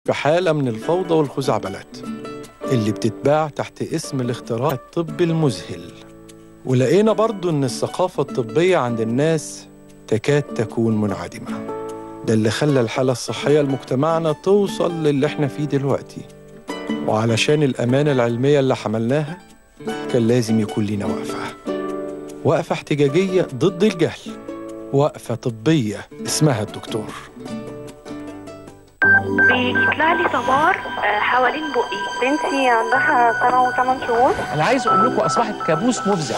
في حالة من الفوضى والخزعبلات اللي بتتباع تحت اسم الاختراع الطبي المذهل ولقينا برضو إن الثقافة الطبية عند الناس تكاد تكون منعدمة ده اللي خلى الحالة الصحية لمجتمعنا توصل للي احنا فيه دلوقتي وعلشان الأمانة العلمية اللي حملناها كان لازم يكون لينا وقفة وقفة احتجاجية ضد الجهل وقفة طبية اسمها الدكتور بيطلع لي صبار آه، حوالين بقي بنتي عندها سنة وثمان شهور انا عايز اقول لكم اصبحت كابوس مفزع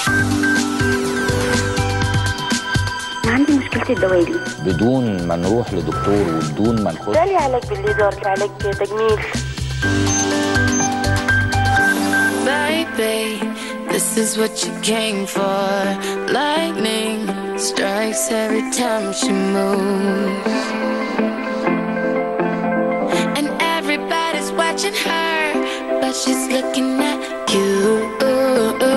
عندي مشكلة الدوالي بدون ما نروح لدكتور وبدون ما نخش جالي علاج بالليزر علاج تجميل Baby, this is what you came for. Lightning strikes every time she moves. And everybody's watching her, but she's looking at you. You.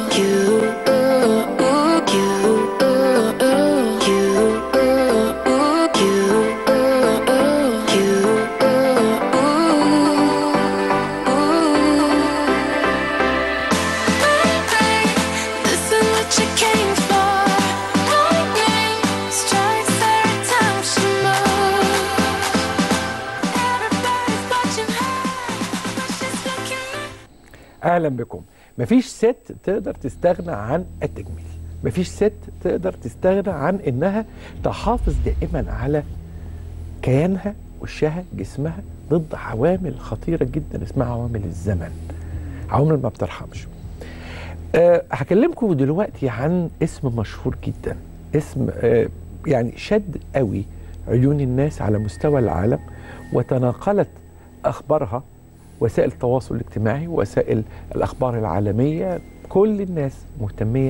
This is what you came for. Lightning strikes every time she moves. Everybody's watching her, but she's looking at اهلا بكم مفيش ست تقدر تستغنى عن التجميل مفيش ست تقدر تستغنى عن انها تحافظ دائما على كيانها وشها جسمها ضد عوامل خطيره جدا اسمها عوامل الزمن عوامل ما بترحمش أه هكلمكم دلوقتي عن اسم مشهور جدا اسم أه يعني شد قوي عيون الناس على مستوى العالم وتناقلت اخبارها وسائل التواصل الاجتماعي وسائل الاخبار العالميه كل الناس مهتميه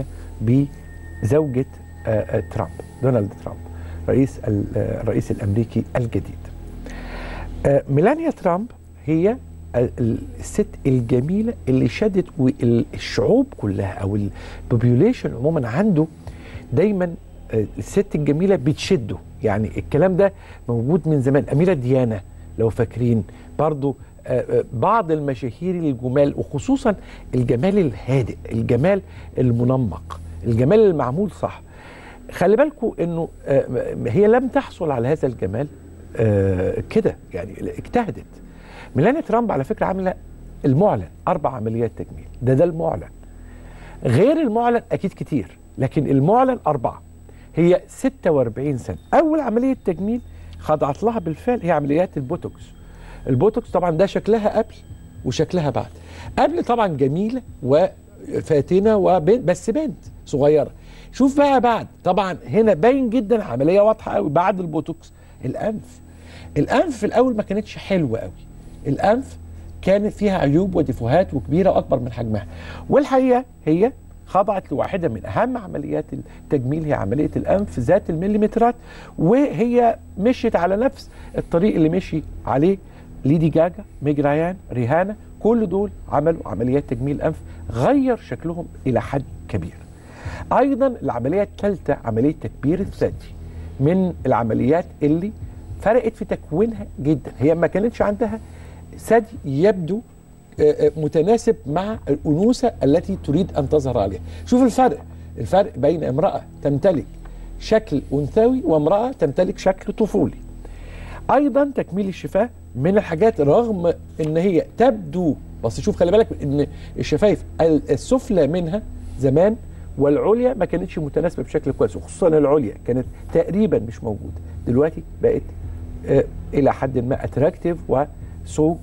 بزوجه آه، آه، ترامب دونالد ترامب رئيس ال- آه، الرئيس الامريكي الجديد آه، ميلانيا ترامب هي ال- ال- الست الجميله اللي شدت والشعوب كلها او البوبيوليشن عموما عنده دايما آه، الست الجميله بتشده يعني الكلام ده موجود من زمان اميره ديانا لو فاكرين برضو آه، آه، بعض المشاهير الجمال وخصوصا الجمال الهادئ الجمال المنمق الجمال المعمول صح خلي بالكم انه آه، م- هي لم تحصل على هذا الجمال آه، كده يعني اجتهدت ميلانيا ترامب على فكره عامله المعلن اربع عمليات تجميل ده ده المعلن غير المعلن اكيد كتير لكن المعلن اربعه هي 46 سنه اول عمليه تجميل خضعت لها بالفعل هي عمليات البوتوكس البوتوكس طبعا ده شكلها قبل وشكلها بعد قبل طبعا جميله وفاتنه وبنت بس بنت صغيره شوف بقى بعد طبعا هنا باين جدا عمليه واضحه قوي بعد البوتوكس الانف الانف في الاول ما كانتش حلوه قوي الانف كانت فيها عيوب وديفوهات وكبيره واكبر من حجمها والحقيقه هي خضعت لواحده من اهم عمليات التجميل هي عمليه الانف ذات المليمترات وهي مشيت على نفس الطريق اللي مشي عليه ليدي جاجا ميج رايان ريهانا كل دول عملوا عمليات تجميل انف غير شكلهم الى حد كبير ايضا العمليه الثالثه عمليه تكبير الثدي من العمليات اللي فرقت في تكوينها جدا هي ما كانتش عندها ثدي يبدو آه، آه، متناسب مع الانوثه التي تريد ان تظهر عليها شوف الفرق الفرق بين امراه تمتلك شكل انثوي وامراه تمتلك شكل طفولي ايضا تكميل الشفاه من الحاجات رغم ان هي تبدو بس شوف خلي بالك ان الشفايف ال- السفلى منها زمان والعليا ما كانتش متناسبه بشكل كويس وخصوصا العليا كانت تقريبا مش موجوده دلوقتي بقت آه الى حد ما اتراكتيف وسو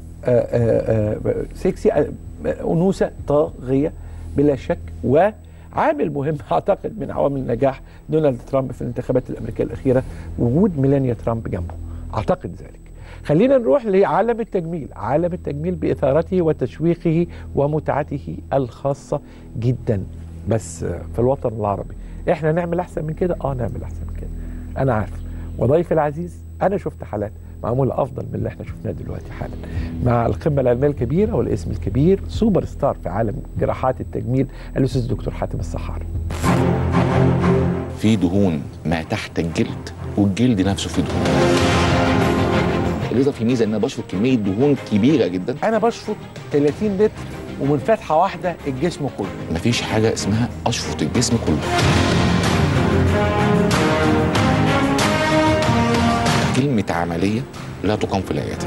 سكسي آه، آه، انوثه طاغيه بلا شك وعامل مهم اعتقد من عوامل نجاح دونالد ترامب في الانتخابات الامريكيه الاخيره وجود ميلانيا ترامب جنبه اعتقد ذلك خلينا نروح لعالم التجميل عالم التجميل باثارته وتشويقه ومتعته الخاصه جدا بس آه، في الوطن العربي احنا نعمل احسن من كده اه نعمل احسن من كده انا عارف وضيفي العزيز انا شفت حالات معموله افضل من اللي احنا شفناه دلوقتي حالا مع القمه العلميه الكبيره والاسم الكبير سوبر ستار في عالم جراحات التجميل الاستاذ دكتور حاتم السحار في دهون ما تحت الجلد والجلد نفسه فيه دهون الليزر فيه ميزه ان انا بشفط كميه دهون كبيره جدا انا بشفط 30 لتر ومن فتحه واحده الجسم كله مفيش حاجه اسمها اشفط الجسم كله كلمه عمليه لا تقام في العياده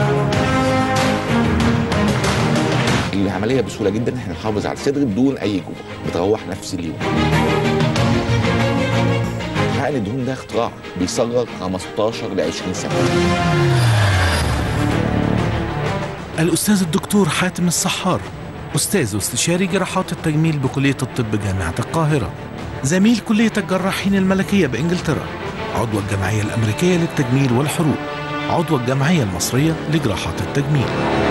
العمليه بسهوله جدا احنا نحافظ على الصدر بدون اي جوع بتروح نفس اليوم حقن الدهون ده اختراع بيصغر 15 ل 20 سنه الأستاذ الدكتور حاتم الصحار أستاذ واستشاري جراحات التجميل بكلية الطب جامعة القاهرة زميل كلية الجراحين الملكية بإنجلترا عضو الجمعية الأمريكية للتجميل والحروق عضو الجمعية المصرية لجراحات التجميل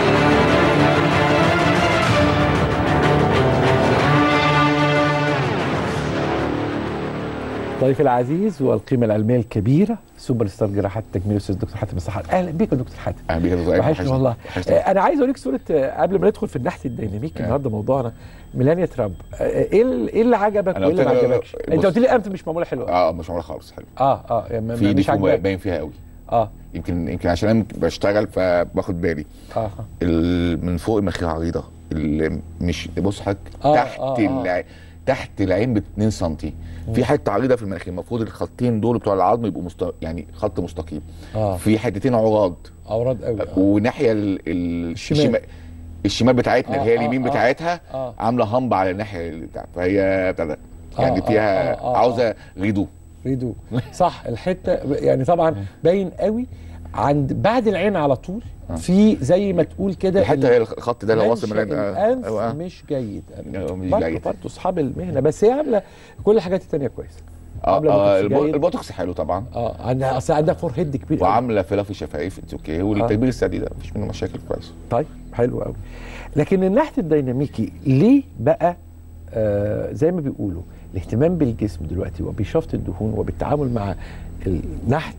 ضيفي العزيز والقيمه العلميه الكبيره سوبر ستار جراحات التجميل الاستاذ دكتور حاتم الصحار اهلا بيك يا دكتور حاتم اهلا بيك يا دكتور أيمن. وحشني وحشني. والله وحشني. آه، انا عايز اوريك صوره آه، قبل ما ندخل في النحت الديناميكي النهارده موضوعنا ميلانيا ترامب آه، ايه ال- ايه اللي عجبك أنا وايه اللي ما قلت لها- عجبكش انت بص. قلت لي انت مش معموله حلوه اه مش معموله خالص حلو اه اه يعني ما- في مش ديفو عاجباك باين فيها قوي اه يمكن يمكن عشان انا بشتغل فباخد بالي اه ال- من فوق المخيط عريضه اللي مش بص حضرتك آه، تحت آه، آه. الع... تحت العين ب 2 سم في حته عريضه في المناخير المفروض الخطين دول بتوع العظم يبقوا مست... يعني خط مستقيم اه في حتتين عراض اوراد قوي آه. وناحيه ال... ال... الشمال. الشمال الشمال بتاعتنا آه، اللي هي آه، اليمين آه. بتاعتها اه عامله همب على الناحيه اللي بتاعت فهي بتاع ده آه، يعني آه، فيها آه، آه، عاوزه ريدو ريدو صح الحته يعني طبعا باين قوي عند بعد العين على طول في زي ما تقول كده الحته هي الخط ده لو وصل منشأ من العين- الانف أيوة. مش جيد آه، مش برضه جيد. برضه اصحاب المهنه بس هي عامله كل الحاجات التانيه كويسه اه عاملة آه، بوتوكس البو- جيد. البوتوكس حلو طبعا اه عندها اصل عندها فور هيد كبير قوي. وعامله فلافي شفايف اتس اوكي والتكبير السدي ده مفيش منه مشاكل كويس طيب حلو قوي لكن النحت الديناميكي ليه بقى آه زي ما بيقولوا الاهتمام بالجسم دلوقتي وبشفط الدهون وبالتعامل مع النحت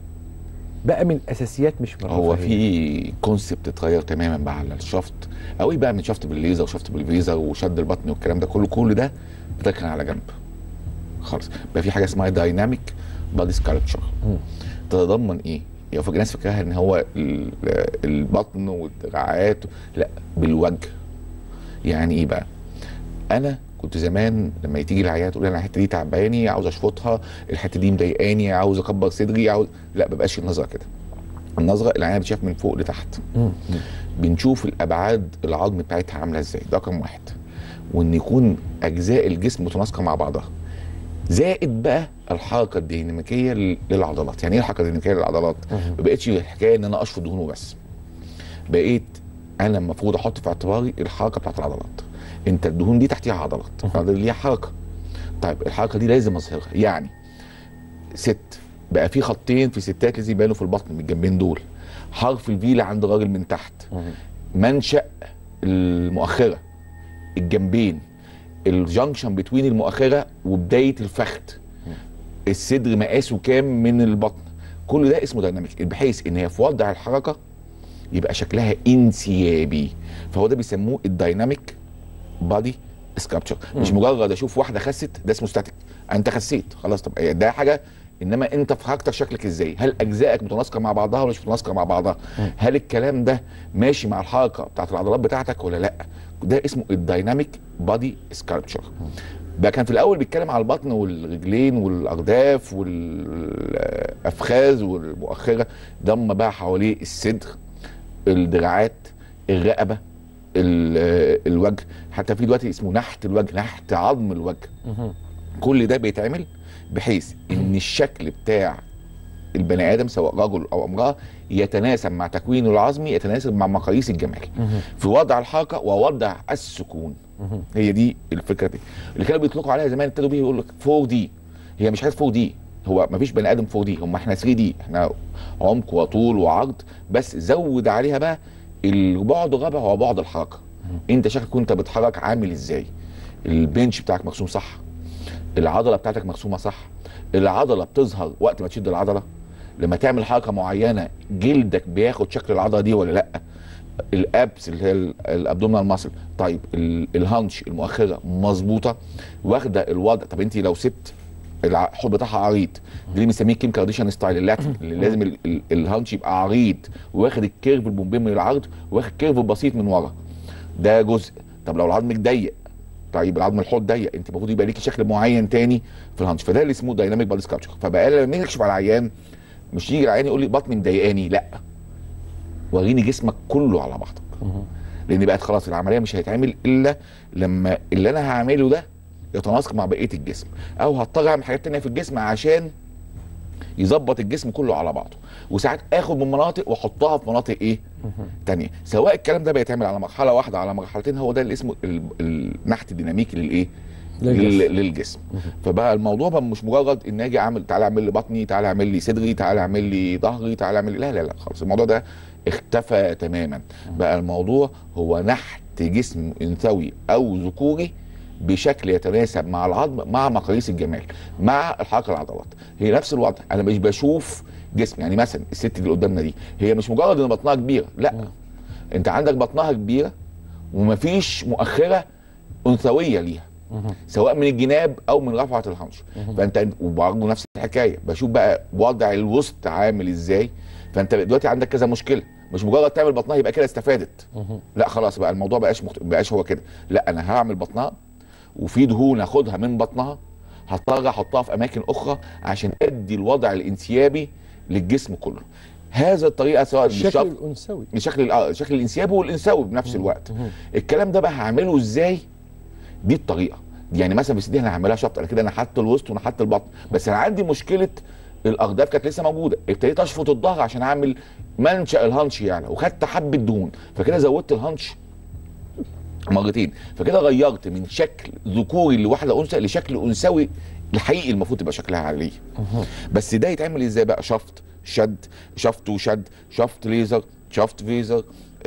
بقى من اساسيات مش من هو الرفاهية. في كونسبت اتغير تماما بقى على الشفط قوي بقى من شفط بالليزر وشفط بالفيزر وشد البطن والكلام ده كله كل ده بتركن على جنب خالص بقى في حاجه اسمها دايناميك بادي سكالبتشر تتضمن ايه؟ يعني فاكر الناس فاكراها ان هو ال- البطن والدراعات لا بالوجه يعني ايه بقى؟ انا كنت زمان لما تيجي العيادة تقول لي انا الحته دي تعباني عاوز اشفطها الحته دي مضايقاني عاوز اكبر صدري عاوز لا ما بقاش النظره كده النظره العينه بتشاف من فوق لتحت بنشوف الابعاد العظم بتاعتها عامله ازاي ده رقم واحد وان يكون اجزاء الجسم متناسقه مع بعضها زائد بقى الحركه الديناميكيه لل- للعضلات يعني ايه الحركه الديناميكيه للعضلات ما بقتش الحكايه ان انا اشفط دهون وبس بقيت انا المفروض احط في اعتباري الحركه بتاعت العضلات انت الدهون دي تحتيها عضلات العضلات دي ليها حركه طيب الحركه دي لازم اظهرها يعني ست بقى في خطين في ستات لازم يبانوا في البطن من الجنبين دول حرف الفي اللي عند الراجل من تحت منشأ المؤخره الجنبين الجنكشن بتوين المؤخره وبدايه الفخذ الصدر مقاسه كام من البطن كل ده اسمه دايناميك بحيث ان هي في وضع الحركه يبقى شكلها انسيابي فهو ده بيسموه الدايناميك بادي سكابتشر مش مجرد اشوف واحده خست ده اسمه ستاتيك انت خسيت خلاص طب ده حاجه انما انت في حركتك شكلك ازاي هل اجزائك متناسقه مع بعضها ولا مش متناسقه مع بعضها هل الكلام ده ماشي مع الحركه بتاعت العضلات بتاعتك ولا لا ده اسمه الدايناميك بادي سكالبتشر ده كان في الاول بيتكلم على البطن والرجلين والارداف والافخاذ والمؤخره ضم بقى حواليه الصدر الدراعات الرقبه ال- الوجه حتى في دلوقتي اسمه نحت الوجه نحت عظم الوجه كل ده بيتعمل بحيث ان الشكل بتاع البني ادم سواء رجل او امراه يتناسب مع تكوينه العظمي يتناسب مع مقاييس الجمال في وضع الحركه ووضع السكون هي دي الفكره دي اللي كانوا بيطلقوا عليها زمان ابتدوا بيه يقول لك 4 دي هي مش حاجه 4 دي هو ما فيش بني ادم 4 دي هم احنا 3 دي احنا عمق وطول وعرض بس زود عليها بقى البعد الرابع هو بعد الحركه انت شكلك وانت بتتحرك عامل ازاي البنش بتاعك مرسوم صح العضله بتاعتك مرسومه صح العضله بتظهر وقت ما تشد العضله لما تعمل حركه معينه جلدك بياخد شكل العضله دي ولا لا الابس اللي هي الابدومينال ماسل طيب ال- الهانش المؤخره مظبوطه واخده الوضع طب انت لو سبت الحوض بتاعها عريض دي اللي بنسميه كيم كارديشان ستايل اللاترال اللي لازم ال- ال- الهانش يبقى عريض واخد الكيرف المبين من العرض واخد كيرف بسيط من ورا ده جزء طب لو العظم ضيق طيب العظم الحوض ضيق انت المفروض يبقى ليكي شكل معين تاني في الهانش فده اللي اسمه دايناميك بادي سكالبتشر فبقى لما نكشف على العيان مش يجي العيان يقول لي بطني مضايقاني لا وريني جسمك كله على بعضك لان بقت خلاص العمليه مش هيتعمل الا لما اللي انا هعمله ده يتناسق مع بقيه الجسم او هضطر اعمل حاجات تانية في الجسم عشان يظبط الجسم كله على بعضه وساعات اخد من مناطق واحطها في مناطق ايه تانية سواء الكلام ده بيتعمل على مرحله واحده على مرحلتين هو ده اللي اسمه ال- النحت الديناميكي للايه للجسم. لل- للجسم فبقى الموضوع بقى مش مجرد ان اجي اعمل تعالى اعمل لي بطني تعالى اعمل لي صدري تعالى اعمل لي ظهري تعالى اعمل لي لا لا لا خلاص الموضوع ده اختفى تماما بقى الموضوع هو نحت جسم انثوي او ذكوري بشكل يتناسب مع العظم مع مقاييس الجمال مع الحركه العضلات هي نفس الوضع انا مش بشوف جسم يعني مثلا الست اللي قدامنا دي هي مش مجرد ان بطنها كبيره لا انت عندك بطنها كبيره ومفيش مؤخره انثويه ليها سواء من الجناب او من رفعه الهنش فانت وبرضه نفس الحكايه بشوف بقى وضع الوسط عامل ازاي فانت دلوقتي عندك كذا مشكله مش مجرد تعمل بطنها يبقى كده استفادت لا خلاص بقى الموضوع بقاش مخت... بقاش هو كده لا انا هعمل بطنها وفي دهون اخدها من بطنها هضطر احطها في اماكن اخرى عشان ادي الوضع الانسيابي للجسم كله هذا الطريقه سواء الشكل بالشفط الانثوي بشكل ال- شكل الانسيابي والانثوي بنفس الوقت الكلام ده بقى هعمله ازاي دي الطريقه يعني مثلا في دي انا هعملها شفط انا كده انا حاطط الوسط وانا حاطط البطن بس انا عندي مشكله الارداف كانت لسه موجوده ابتديت اشفط الظهر عشان اعمل منشا الهانش يعني وخدت حبه دهون فكده زودت الهانش مرتين فكده غيرت من شكل ذكوري لواحده انثى لشكل انثوي الحقيقي المفروض تبقى شكلها عليه بس ده يتعمل ازاي بقى شفط شد شفط وشد شفط ليزر شفط فيزر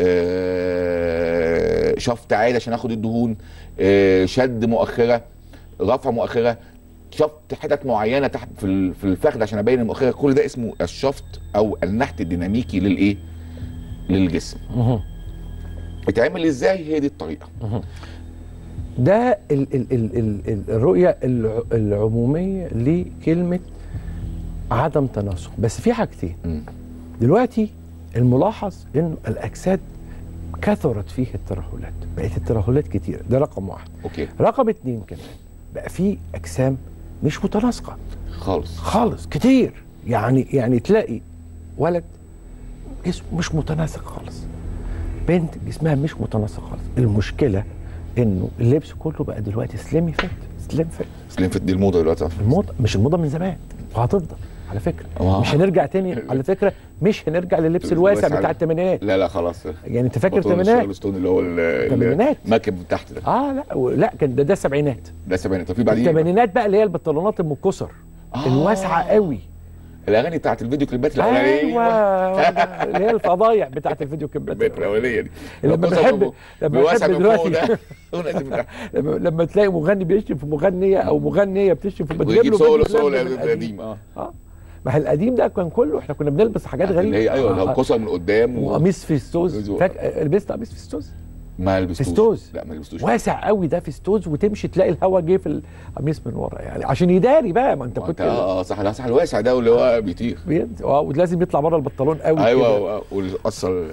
آه، شفط عادي عشان اخد الدهون آه، شد مؤخره رفع مؤخره شفط حتت معينه تحت في ال- في الفخذ عشان ابين المؤخره كل ده اسمه الشفط او النحت الديناميكي للايه للجسم بيتعمل ازاي هي دي الطريقه ده ال ال ال ال ال الرؤية الع- العمومية لكلمة عدم تناسق بس في حاجتين مم. دلوقتي الملاحظ انه الاجساد كثرت فيه الترهلات بقت الترهلات كتير ده رقم واحد اوكي رقم اتنين كمان بقى في اجسام مش متناسقه خالص خالص كتير يعني يعني تلاقي ولد جسمه مش متناسق خالص بنت جسمها مش متناسق خالص المشكله انه اللبس كله بقى دلوقتي سليم فيت سليم فيت سليم في دي الموضه دلوقتي الموضه مش الموضه من زمان وهتفضل على فكره آه. مش هنرجع تاني على فكره مش هنرجع لللبس الواسع الواسع بتاع ده. الثمانينات لا لا خلاص يعني انت فاكر بطول الثمانينات الشغل ستون اللي هو ال- ال- الثمانينات. الماكب من تحت ده اه لا و- لا كان ده ده السبعينات ده سبعينات طب في بعدين الثمانينات بقى اللي هي البنطلونات ام الكسر آه. الواسعه قوي الاغاني بتاعت الفيديو كليبات ايوه الاولانيه اللي هي الفضايح بتاعت الفيديو كليبات الكليبات الاولانيه دي لما بص بحب أبو- لما بواسع بحب من فوق دلوقتي ده ونازل من تحت. لما, لما تلاقي مغني بيشتم في مغنيه او مغنيه بتشتم في بتجيب ويجيب له سولو فيديو سولو كليب من القديم. القديم اه اه ما هي القديم ده كان كله احنا كنا بنلبس حاجات غريبه اللي هي ايوه آه، لو آه. كسر من قدام و... وقميص فيستوز وزو- فاك... لبست قميص فيستوز ما لبستوش فستوز. لا ما لبستوش واسع قوي ده فيستوز وتمشي تلاقي الهوا جه في القميص من ورا يعني عشان يداري بقى ما انت ما كنت انت اه اه صح لا صح الواسع ده واللي هو بيطير بيد- اه ولازم يطلع بره البنطلون قوي كده. ايوه والقصر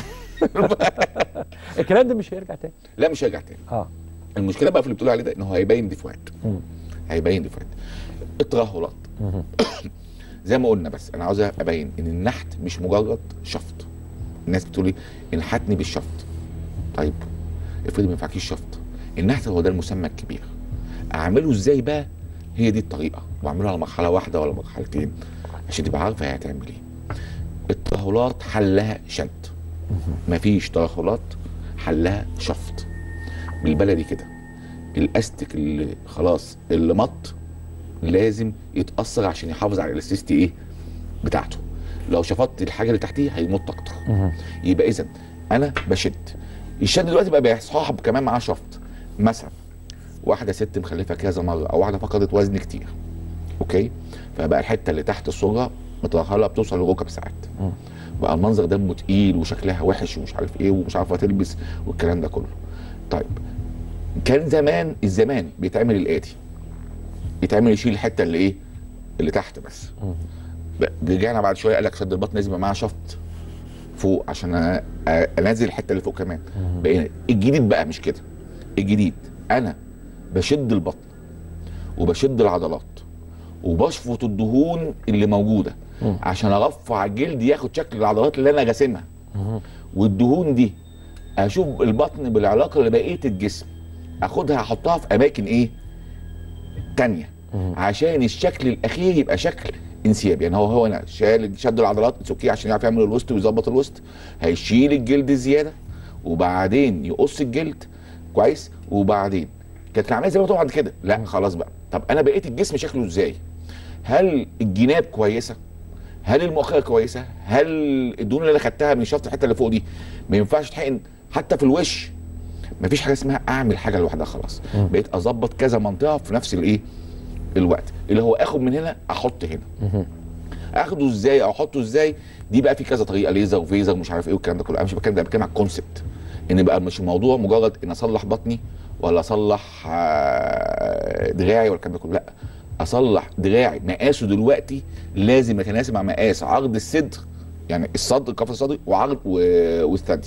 الكلام ده مش هيرجع تاني لا مش هيرجع تاني اه المشكله بقى في اللي بتقول عليه ده ان هو هيبين ديفوهات مم. هيبين ديفوهات الترهلات زي ما قلنا بس انا عاوز ابين ان النحت مش مجرد شفط الناس بتقول لي انحتني بالشفط طيب افرض ما ينفعكيش شفط النحت هو ده المسمى الكبير اعمله ازاي بقى هي دي الطريقه واعمله على مرحله واحده ولا مرحلتين عشان تبقى عارفه هي هتعمل ايه الترهلات حلها شد مفيش ترهلات حلها شفط بالبلدي كده الاستك اللي خلاص اللي مط لازم يتاثر عشان يحافظ على الاستيستي ايه بتاعته لو شفطت الحاجه اللي تحتيه هيمط اكتر يبقى اذا انا بشد الشد دلوقتي بقى بيصاحب كمان معاه شفط مثلا واحده ست مخلفه كذا مره او واحده فقدت وزن كتير اوكي فبقى الحته اللي تحت الصوره مترهله بتوصل للركب ساعات بقى المنظر دمه تقيل وشكلها وحش ومش عارف ايه ومش عارفه تلبس والكلام ده كله طيب كان زمان الزمان بيتعمل الاتي يتعمل يشيل الحته اللي ايه اللي تحت بس ب- رجعنا بعد شويه قال لك شد البطن لازم يبقى معاه شفط فوق عشان أ- أ- انزل الحته اللي فوق كمان بقينا الجديد بقى مش كده الجديد انا بشد البطن وبشد العضلات وبشفط الدهون اللي موجوده عشان ارفع الجلد ياخد شكل العضلات اللي انا راسمها والدهون دي اشوف البطن بالعلاقه لبقيه الجسم اخدها احطها في اماكن ايه تانية عشان الشكل الاخير يبقى شكل انسيابي يعني هو هو انا شال شد العضلات اتس اوكي عشان يعرف يعمل الوسط ويظبط الوسط هيشيل الجلد زياده وبعدين يقص الجلد كويس وبعدين كانت العمليه زي ما طبعا كده لا خلاص بقى طب انا بقيت الجسم شكله ازاي هل الجناب كويسه هل المؤخره كويسه هل الدهون اللي انا خدتها من شفط الحته اللي فوق دي ما ينفعش تحقن حتى في الوش مفيش حاجه اسمها اعمل حاجه لوحدها خلاص بقيت اظبط كذا منطقه في نفس الايه الوقت اللي هو اخد من هنا احط هنا اخده ازاي او احطه ازاي دي بقى في كذا طريقه ليزر وفيزر ومش عارف ايه والكلام ده كله انا مش بتكلم ده بتكلم على الكونسبت ان بقى مش الموضوع مجرد ان اصلح بطني ولا اصلح آه، دراعي ولا الكلام ده كله لا اصلح دراعي مقاسه دلوقتي لازم يتناسب مع مقاس عرض الصدر يعني الصدر القفص الصدري وعرض و- والثدي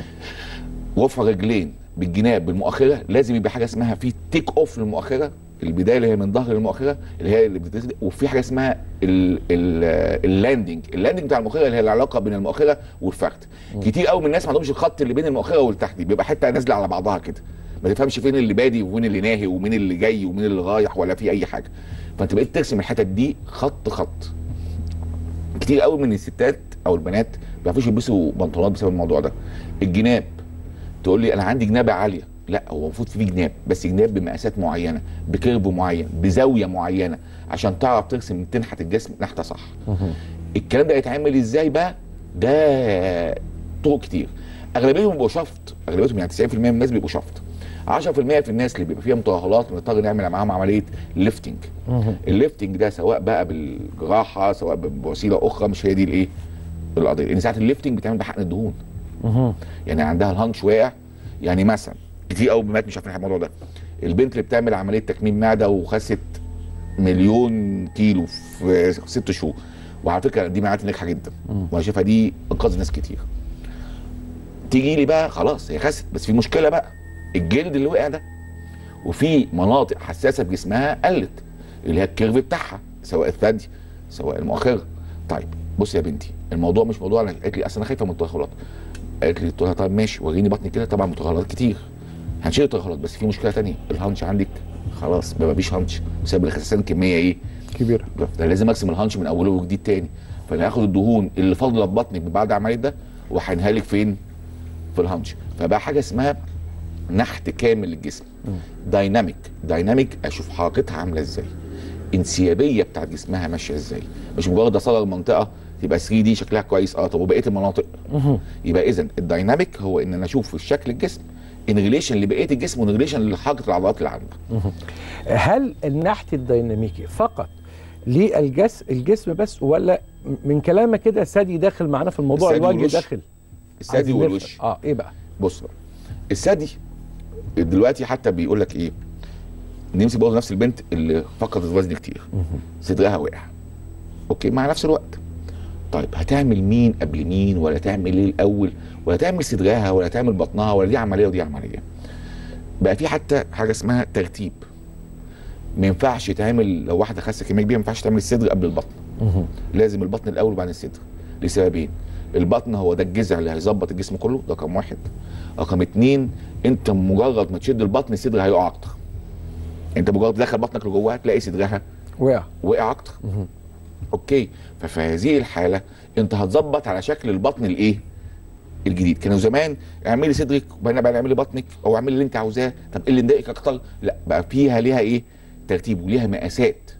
وفر رجلين بالجناب بالمؤخره لازم يبقى حاجه اسمها في تيك اوف للمؤخره البدايه اللي هي من ظهر المؤخره اللي هي اللي بتنزل وفي حاجه اسمها ال- ال- اللاندنج اللاندنج بتاع المؤخره اللي هي العلاقه بين المؤخره والفخذ كتير قوي من الناس ما عندهمش الخط اللي بين المؤخره والتحت دي بيبقى حته نازله على بعضها كده ما تفهمش فين اللي بادي وفين اللي ناهي ومين اللي جاي ومين اللي رايح ولا في اي حاجه فانت بقيت ترسم الحتت دي خط خط كتير قوي من الستات او البنات ما بيعرفوش يلبسوا بنطلونات بسبب الموضوع ده الجناب تقول لي انا عندي جناب عاليه لا هو المفروض في جناب بس جناب بمقاسات معينه بكيرف معين بزاويه معينه عشان تعرف ترسم تنحت الجسم نحته صح الكلام ده يتعمل ازاي بقى ده طرق كتير اغلبيتهم بيبقوا شفط اغلبيتهم يعني 90% من الناس بيبقوا شفط 10% في الناس اللي بيبقى فيها مترهلات بنضطر نعمل معاهم عمليه ليفتنج الليفتنج ده سواء بقى بالجراحه سواء بوسيله اخرى مش هي دي الايه القضيه لان ساعات الليفتنج بتعمل بحقن الدهون يعني عندها الهانش واقع يعني مثلا كتير قوي بنات مش عارفين الموضوع ده البنت اللي بتعمل عمليه تكميم معده وخست مليون كيلو في ست شهور وعلى فكره دي معات ناجحه جدا وانا شايفها دي انقذ ناس كتير تيجي لي بقى خلاص هي خست بس في مشكله بقى الجلد اللي وقع ده وفي مناطق حساسه في جسمها قلت اللي هي الكيرف بتاعها سواء الثدي سواء المؤخره طيب بص يا بنتي الموضوع مش موضوع أنا- قالت لي اصل انا خايفه من الترهلات قالت لي قلت لها طيب ماشي وريني بطني كده طبعا مترهلات كتير هنشيل الترهلات بس في مشكله تانية الهانش عندك خلاص ما فيش هانش بسبب الخسسان كميه ايه كبيره ده لازم ارسم الهانش من اوله وجديد تاني فانا هاخد الدهون اللي فاضله في بطنك من بعد العمليه ده وهحقنها لك فين في الهانش فبقى حاجه اسمها نحت كامل للجسم دايناميك دايناميك اشوف حركتها عامله ازاي انسيابيه بتاعت جسمها ماشيه ازاي مش مجرد اصغر منطقه تبقى 3 دي شكلها كويس اه طب وبقيه المناطق يبقى اذا الدايناميك هو ان انا اشوف في شكل الجسم ان ريليشن لبقيه الجسم وان ريليشن لحركه العضلات اللي عندك هل النحت الديناميكي فقط للجسم الجسم بس ولا من كلامك كده ثدي داخل معانا في الموضوع الثدي الوجه والوش. داخل الثدي عايزين نفهم. والوش اه ايه بقى بص بقى الثدي دلوقتي حتى بيقول لك ايه نمسك برضه نفس البنت اللي فقدت وزن كتير صدرها وقع اوكي مع نفس الوقت طيب هتعمل مين قبل مين ولا تعمل ايه الاول ولا تعمل صدرها ولا تعمل بطنها ولا دي عمليه ودي عمليه بقى في حتى حاجه اسمها ترتيب ما ينفعش يتعمل لو واحده خاسه كميه كبيره ما ينفعش تعمل الصدر قبل البطن لازم البطن الاول وبعدين الصدر لسببين البطن هو ده الجذع اللي هيظبط الجسم كله ده رقم واحد رقم اتنين انت مجرد ما تشد البطن الصدر هيقع اكتر انت مجرد تدخل بطنك لجوه تلاقي صدرها وقع وقع اكتر اوكي ففي هذه الحاله انت هتظبط على شكل البطن الايه الجديد كانوا زمان اعملي صدرك وبعدين بقى اعملي بطنك او اعملي اللي انت عاوزاه طب ايه اللي مضايقك اكتر لا بقى فيها ليها ايه ترتيب وليها مقاسات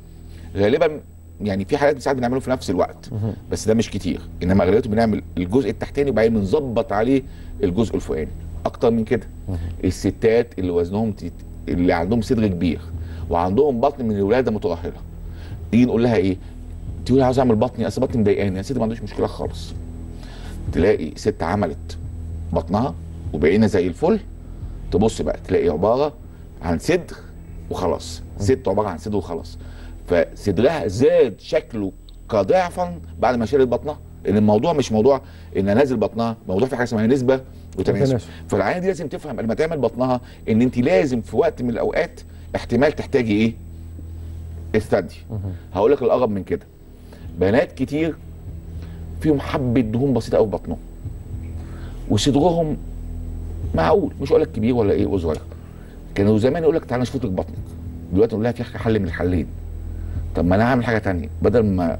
غالبا يعني في حالات ساعات بنعمله في نفس الوقت بس ده مش كتير انما اغلبيته بنعمل الجزء التحتاني وبعدين بنظبط عليه الجزء الفوقاني اكتر من كده الستات اللي وزنهم تيت... اللي عندهم صدر كبير وعندهم بطن من الولاده مترهله تيجي نقول لها ايه تقول عاوز اعمل بطني اصل بطني مضايقاني يا ستي ما عندوش مشكله خالص تلاقي ست عملت بطنها وبقينا زي الفل تبص بقى تلاقي عباره عن صدر وخلاص ست عباره عن صدر وخلاص فصدرها زاد شكله كضعفا بعد ما شالت بطنها ان الموضوع مش موضوع ان نازل بطنها موضوع في حاجه اسمها نسبه وتناسب وتناسب. فالعينه دي لازم تفهم لما تعمل بطنها ان انت لازم في وقت من الاوقات احتمال تحتاجي ايه استدي هقول لك الاغرب من كده بنات كتير فيهم حبه دهون بسيطه قوي في بطنهم وصدرهم معقول مش هقول لك كبير ولا ايه وصغير كانوا زمان يقول لك تعالى نشفط لك بطنك دلوقتي نقول لها في حل من الحلين طب ما انا هعمل حاجه تانية بدل ما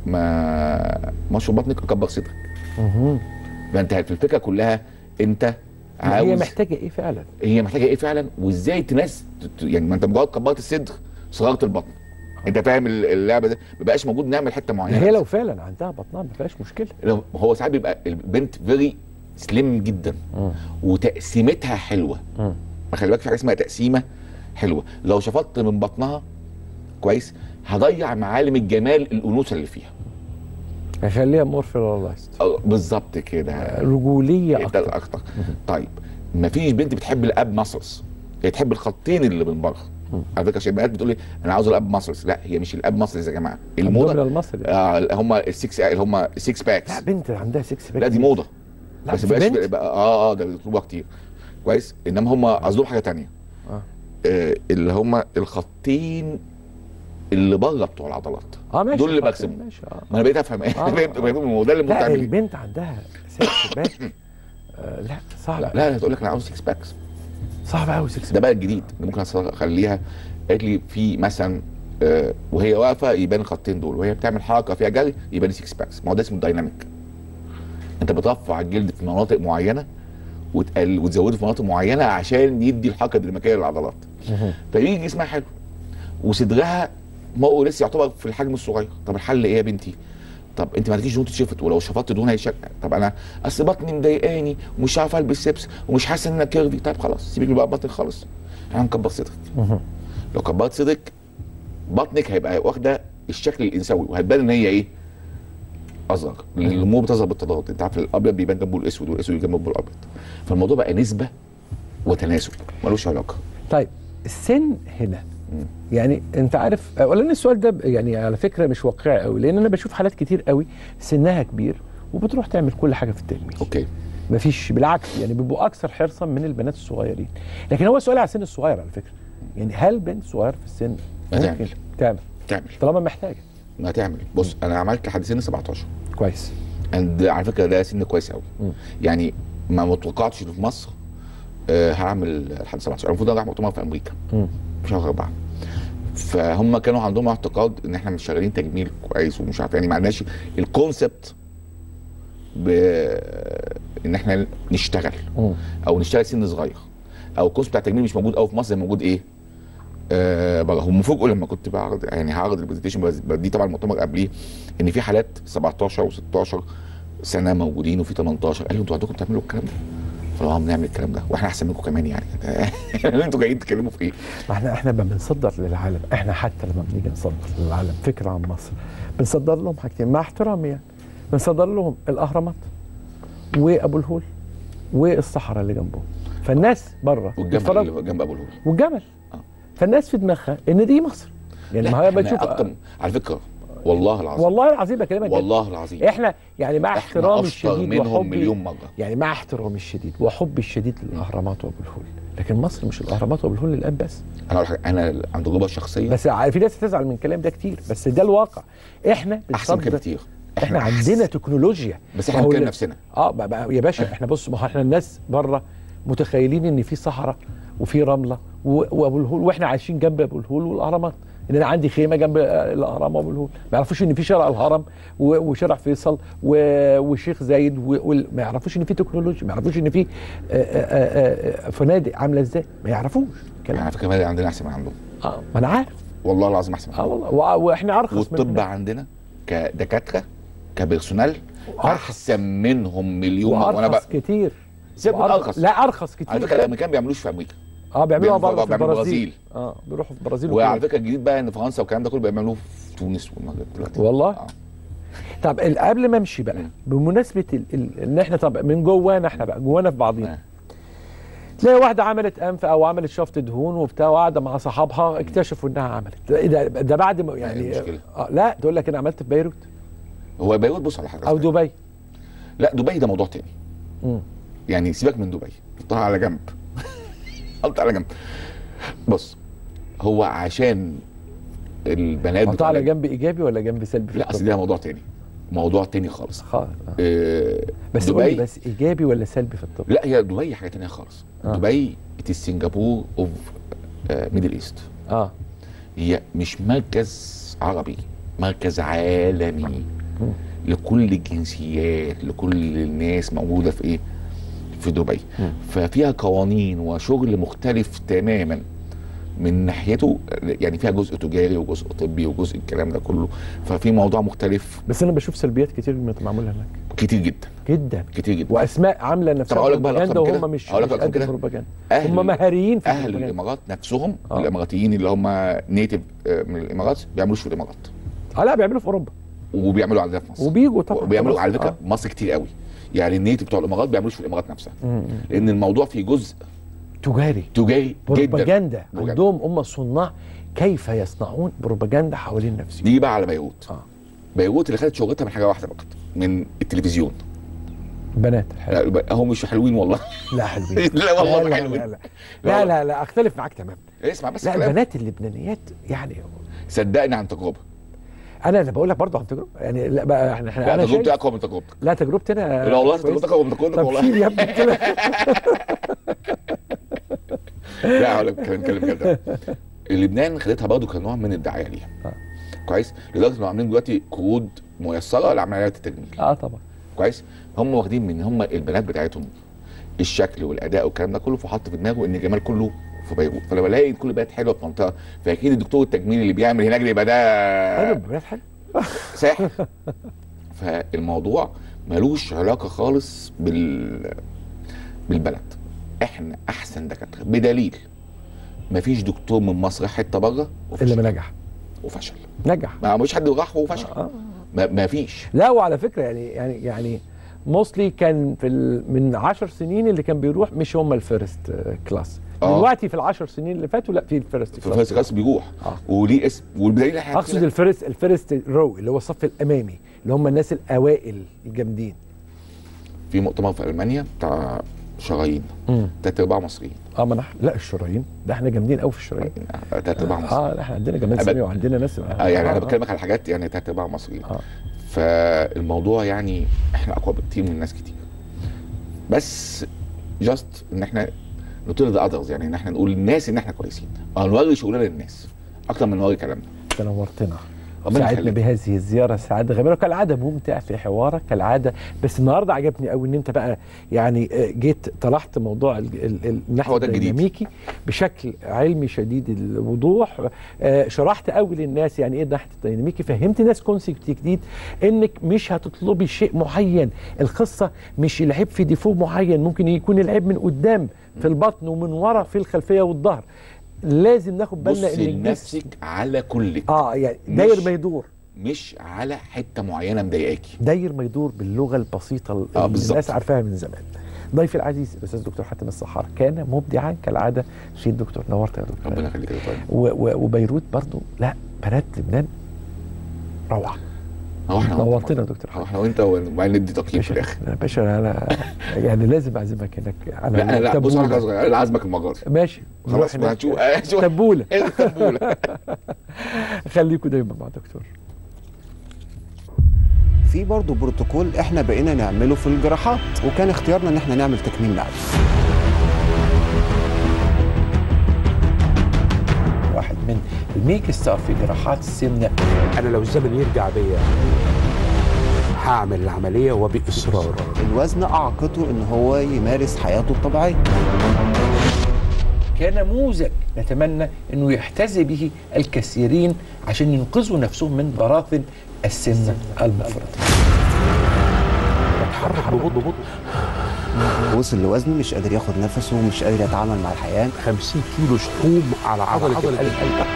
ما ما اشفط بطنك اكبر صدرك مهم. فانت في الفكره كلها انت عاوز هي محتاجه ايه فعلا هي محتاجه ايه فعلا وازاي تناس ت- يعني ما انت مجرد كبرت الصدر صغرت البطن انت فاهم ال- اللعبه ده ما بقاش موجود نعمل حته معينه هي بس. لو فعلا عندها بطنها ما فيهاش مشكله لو- هو ساعات بيبقى البنت فيري سليم جدا وتقسيمتها حلوه مم. ما خلي بالك في حاجه اسمها تقسيمه حلوه لو شفطت من بطنها كويس هضيع معالم الجمال الانوثه اللي فيها هخليها مور فيرالايزد أه، بالظبط كده رجوليه ده اكتر الاكتر طيب مفيش بنت بتحب الاب ماسلز هي تحب الخطين اللي من بره على فكره عشان البنات بتقول لي انا عاوز الاب ماسلز لا هي مش الاب ماسلز يا جماعه الموضه الدبل المصري آه هم السكس اللي هم السكس باكس لا بنت عندها 6 باك لا دي موضه لا، بس في بقاش بنت؟ بقى اه اه ده بيطلبوها كتير كويس انما هم قصدهم حاجه تانية آه. آه اللي هم الخطين اللي بره بتوع العضلات اه ماشي دول اللي خلاص، بكسبهم. ماشي اه ما انا بقيت افهم ايه آه. بقيت بقيت- هو ده اللي ممكن لا تعمل إيه؟ البنت عندها 6 باك آه لا صعب لا لا تقول لك انا عاوز 6 باكس صعب قوي 6 ده باك بقى الجديد اللي ممكن اخليها قالت لي في مثلا آه، وهي واقفه يبان الخطين دول وهي بتعمل حركه فيها جري يبان 6 باكس ما هو ده اسمه دايناميك انت بترفع الجلد في مناطق معينه وتقل وتزوده في مناطق معينه عشان يدي الحركه الديناميكيه للعضلات فيجي جسمها حلو وصدرها ما هو لسه يعتبر في الحجم الصغير طب الحل ايه يا بنتي طب انت ما عندكيش دهون تتشفط ولو شفطت دهون هيشق طب انا اصل بطني مضايقاني ومش عارف البس لبس ومش حاسه ان انا كيرفي طيب خلاص سيبك بقى بطنك خالص احنا هنكبر صدرك لو كبرت صدرك بطنك هيبقى واخده الشكل الانثوي وهتبان ان هي ايه اصغر لان الامور بتظهر بالتضاد انت عارف الابيض بيبان جنبه الاسود والاسود جنبه الابيض فالموضوع بقى نسبه وتناسب ملوش علاقه طيب السن هنا يعني انت عارف اولا السؤال ده ب- يعني على فكره مش واقعي قوي لان انا بشوف حالات كتير قوي سنها كبير وبتروح تعمل كل حاجه في التجميل اوكي مفيش بالعكس يعني بيبقوا اكثر حرصا من البنات الصغيرين لكن هو سؤال على السن الصغير على فكره يعني هل بنت صغيره في السن هتعمل. ممكن تعمل تعمل طالما محتاجه ما تعمل بص انا عملت لحد سن 17 كويس and على فكره ده سن كويس قوي مم. يعني ما متوقعتش إن في مصر آه هعمل لحد 17 المفروض انا رايح مؤتمر في امريكا مم. في شهر اربعه فهم كانوا عندهم اعتقاد ان احنا مش شغالين تجميل كويس ومش عارف يعني ما عندناش الكونسبت ب ان احنا نشتغل مم. او نشتغل سن صغير او الكونسبت بتاع التجميل مش موجود قوي في مصر زي موجود ايه آه بره هم فوجئوا لما كنت بعرض يعني هعرض البرزنتيشن بس دي طبعا المؤتمر قبليه ان في حالات 17 و16 سنه موجودين وفي 18 قالوا انتوا عندكم بتعملوا الكلام ده فقالوا اه بنعمل الكلام ده واحنا احسن منكم كمان يعني انتوا جايين تتكلموا في ايه؟ ما احنا احنا ما بنصدر للعالم احنا حتى لما بنيجي نصدر للعالم فكره عن مصر بنصدر لهم حاجتين مع احترامي يعني بنصدر لهم الاهرامات وابو الهول والصحراء اللي جنبهم فالناس بره والجنب بتتفرج- اللي جنب ابو الهول والجمل آه. فالناس في دماغها ان دي مصر يعني ما هي إحنا بتشوف أكتر على فكره والله العظيم والله العظيم بكلمك جد. والله العظيم احنا يعني مع احنا احترامي اشطر الشديد منهم وحبي مليون مره يعني مع احترامي الشديد وحبي الشديد للاهرامات وابو الهول لكن مصر مش الاهرامات وابو الهول الان بس انا اقول حاجه انا عن تجربه شخصيه بس ع- في ناس هتزعل من الكلام ده كتير بس ده الواقع احنا احسن من كده بنصدر كتير احنا أحسن. عندنا تكنولوجيا بس ما احنا هو بنتكلم ال- نفسنا اه بقى بقى يا باشا احنا بص ما هو احنا الناس بره متخيلين ان في صحراء وفي رمله و- وابو الهول واحنا عايشين جنب ابو الهول والاهرامات ان انا عندي خيمه جنب آه، الاهرام وابو الهول ما يعرفوش ان في شارع الهرم و- وشارع فيصل و- وشيخ زايد و- وال- ما يعرفوش ان في تكنولوجيا ما يعرفوش ان في آه، آه، آه، فنادق عامله ازاي ما يعرفوش يعني على فكره المادة عندنا احسن من عندهم اه ما انا عارف والله العظيم احسن من اه عندهم والله وع- واحنا ارخص والطب منهم. عندنا كدكاتره كبيرسونال وأرخص. احسن منهم مليون مرة. وانا وارخص بقى كتير سيبك من وأرخص- ارخص لا ارخص على فكره كتير الامريكان ما بيعملوش في امريكا اه بيعملوها بيعملوا- بره في بيعملوا البرازيل برازيل. اه بيروحوا في البرازيل وعلى وكويت. فكره الجديد بقى ان فرنسا والكلام ده كله بيعملوه في تونس والمغرب دلوقتي والله آه. طب ال- قبل ما امشي بقى مم. بمناسبه ال... ال... ان احنا طب من جوانا احنا بقى جوانا في بعضينا آه. تلاقي واحده عملت انف او عملت شفط دهون وبتاع وقاعده مع صحابها اكتشفوا انها عملت إيه ده, ده بعد ما يعني المشكلة. آه لا تقول لك انا عملت في بيروت هو بيروت بص على حاجه او دبي لا دبي ده موضوع تاني مم. يعني سيبك من دبي حطها على جنب حطها على جنب بص هو عشان البنات حطها بتوع على الج- جنب ايجابي ولا جنب سلبي في لا اصل الطب؟ ده موضوع تاني موضوع تاني خالص خالص آه. آه، بس قولي دبي بس ايجابي ولا سلبي في الطب لا هي دبي حاجه تانية خالص آه. دبي السنغافور اوف ميدل ايست اه هي مش مركز عربي مركز عالمي لكل الجنسيات لكل الناس موجوده في ايه في دبي ففيها قوانين وشغل مختلف تماما من ناحيته يعني فيها جزء تجاري وجزء طبي وجزء الكلام ده كله ففي موضوع مختلف بس انا بشوف سلبيات كتير من معموله هناك كتير جدا جدا كتير جدا واسماء عامله نفسها أقول لك بقى بروباجندا الأكتر من وهم كده؟ مش أقول لك مش الأكتر قد من كده؟ البروباجندا أهل- هم مهاريين في اهل البروباجندا. الامارات نفسهم آه. الاماراتيين اللي هم نيتف من الامارات بيعملوش في الامارات اه لا بيعملوا في اوروبا وبيعملوا عندنا في مصر وبيجوا طبعا وبيعملوا خلاص. على فكره آه. مصر كتير قوي يعني النيتف بتوع الامارات بيعملوش في الامارات نفسها مم. لان الموضوع فيه جزء تجاري تجاري جدا بروباجندا بروباجندا. عندهم هم صناع كيف يصنعون بروباجندا حوالين نفسهم نيجي بقى على بيروت اه بيروت اللي خدت شغلتها من حاجه واحده فقط من التلفزيون بنات الحلوة. لا هم مش حلوين والله لا حلوين لا والله لا حلوين. لا لا, لا, لا, لا اختلف معاك تماما اسمع بس لا كلام البنات اللبنانيات يعني صدقني عن تجربه انا اللي بقول لك برضه عن تجربه يعني لا بقى احنا احنا لا انا تجربتي شايف اقوى من تجربتك لا تجربتي انا لا والله كويس. تجربتك اقوى من تجربتك طب والله شيل يا ابني كده لا هقول لك كلام كلام كده لبنان خدتها برضه كنوع من الدعايه ليها آه. كويس لدرجه انهم عاملين دلوقتي قروض ميسره لعمليات التجميل اه طبعا كويس هم واخدين من هم البنات بتاعتهم الشكل والاداء والكلام ده كله فحط في دماغه ان الجمال كله في بيروت فلما الاقي كل بنات حلوه في منطقه فاكيد الدكتور التجميل اللي بيعمل هناك ده يبقى ايوه ده بنات حلو ساحر فالموضوع ملوش علاقه خالص بال بالبلد احنا احسن دكاتره بدليل مفيش دكتور من مصر حته بره اللي وفشل ما نجح وفشل نجح ما مش حد راح وفشل آه. ما ما فيش لا وعلى فكره يعني يعني يعني موصلي كان في ال- من 10 سنين اللي كان بيروح مش هم الفيرست آه، كلاس آه. دلوقتي في العشر سنين اللي فاتوا لا في الفيرست في كلاس فارس غاز بيروح آه. وليه اسم والبدليل احنا اقصد الفيرست الفيرست رو اللي هو الصف الامامي اللي هم الناس الاوائل الجامدين في مؤتمر في المانيا بتاع شرايين تلات ارباع مصريين اه ما أنا- لا الشرايين ده احنا جامدين قوي في الشرايين تلات ارباع مصريين اه لا احنا عندنا جمال أبد. سامي وعندنا ناس اه يعني انا بكلمك على حاجات يعني تلات ارباع مصريين آه. فالموضوع يعني احنا اقوى بكتير من ناس كتير بس جاست ان احنا نطير ذا اذرز يعني ان احنا نقول للناس ان احنا كويسين ونوري شغلنا للناس اكتر من نوري كلامنا تنورتنا ربنا ساعدنا يخليك. بهذه الزياره سعاده غامره كالعاده ممتع في حوارك كالعاده بس النهارده عجبني قوي ان انت بقى يعني آه، جيت طرحت موضوع ال- ال- ال- النحو هو ده الجديد. الديناميكي بشكل علمي شديد الوضوح آه، شرحت قوي للناس يعني ايه النحو الديناميكي فهمت ناس كونسيبت جديد انك مش هتطلبي شيء معين القصه مش العيب في ديفو معين ممكن يكون العيب من قدام في البطن ومن ورا في الخلفيه والظهر لازم ناخد بالنا بص ان الجسم لنفسك على كلك اه يعني مش- داير ما يدور مش على حته معينه مضايقاكي داير ما يدور باللغه البسيطه اللي آه، بالظبط. الناس عارفاها من زمان ضيفي العزيز الاستاذ دكتور حاتم الصحار كان مبدعا كالعاده في الدكتور نورت يا دكتور ربنا يخليك يا طيب و- و- وبيروت برضو لا بنات لبنان روعه هو احنا نورتنا يا دكتور هو حاتم احنا وانت وبعدين ندي تقييم في الاخر يا باشا انا يعني لازم اعزمك هناك على لا لا لا بص على تبولة. حاجه صغيره انا عازمك المره دي ماشي خلاص نروح هنشوف هناك. شوف تبوله التبوله خليكم دايما مع دكتور في برضه بروتوكول احنا بقينا نعمله في الجراحات وكان اختيارنا ان احنا نعمل تكميم معوي واحد من الميك ستار في جراحات السمنه انا لو الزمن يرجع بيا هعمل العمليه وباصرار الوزن اعاقته ان هو يمارس حياته الطبيعيه كنموذج نتمنى انه يحتذي به الكثيرين عشان ينقذوا نفسهم من براثن السمنه المفرطه. اتحرك ببطء ببطء وصل لوزن مش قادر ياخد نفسه ومش قادر يتعامل مع الحياه 50 كيلو شحوم على عضله القلب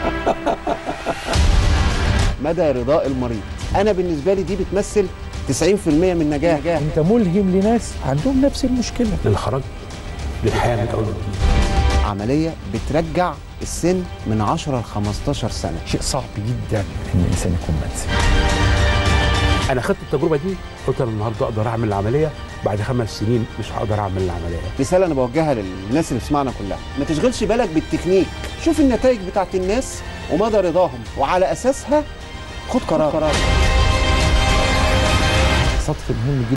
مدى رضاء المريض انا بالنسبه لي دي بتمثل 90% من نجاح انت ملهم لناس عندهم نفس المشكله. اللي خرج للحياه من اول وجديد عمليه بترجع السن من 10 ل 15 سنه شيء صعب جدا ان الانسان يكون منسي انا خدت التجربه دي قلت انا النهارده اقدر اعمل العمليه بعد خمس سنين مش هقدر اعمل العمليه رساله انا بوجهها للناس اللي بتسمعنا كلها ما تشغلش بالك بالتكنيك شوف النتائج بتاعت الناس ومدى رضاهم وعلى اساسها خد قرار, قرار. سطر مهم جدا